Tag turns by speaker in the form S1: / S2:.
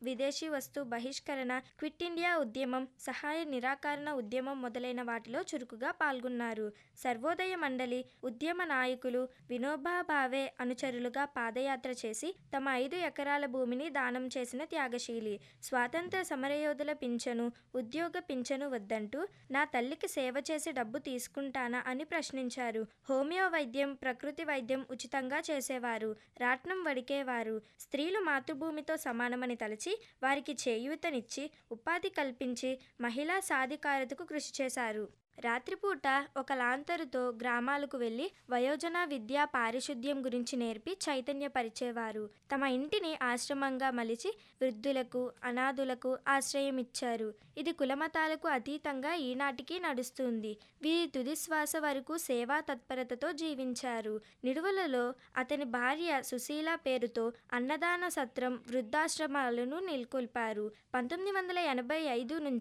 S1: విదేశీ వస్తు బహిష్కరణ క్విట్ ఇండియా ఉద్యమం సహాయ నిరాకరణ ఉద్యమం మొదలైన వాటిలో చురుకుగా పాల్గొన్నారు సర్వోదయ మండలి ఉద్యమ నాయకులు వినోబా భావే అనుచరులుగా పాదయాత్ర చేసి తమ ఐదు ఎకరాల భూమిని దానం చేసిన త్యాగశీలి స్వాతంత్ర సమరయోధుల పింఛను ఉద్యోగ పింఛను వద్దంటూ నా తల్లికి సేవ చేసి డబ్బు తీసుకుంటానా అని ప్రశ్నించారు హోమియో వైద్యం ప్రకృతి వైద్యం ఉచితంగా చేసేవారు రాట్నం వడికేవారు స్త్రీలు మాతృభూమితో సమానమని తలచి వారికి చేయూతనిచ్చి ఉపాధి కల్పించి మహిళా సాధికారతకు కృషి చేశారు రాత్రిపూట ఒక లాంతరుతో గ్రామాలకు వెళ్ళి వయోజన విద్య పారిశుద్ధ్యం గురించి నేర్పి చైతన్యపరిచేవారు తమ ఇంటిని ఆశ్రమంగా మలిచి వృద్ధులకు అనాథులకు ఆశ్రయం ఇచ్చారు ఇది కులమతాలకు అతీతంగా ఈనాటికి నడుస్తుంది వీరి తుది శ్వాస వరకు సేవా తత్పరతతో జీవించారు నిడువలలో అతని భార్య సుశీల పేరుతో అన్నదాన సత్రం వృద్ధాశ్రమాలను నెలకొల్పారు పంతొమ్మిది వందల ఎనభై ఐదు నుంచి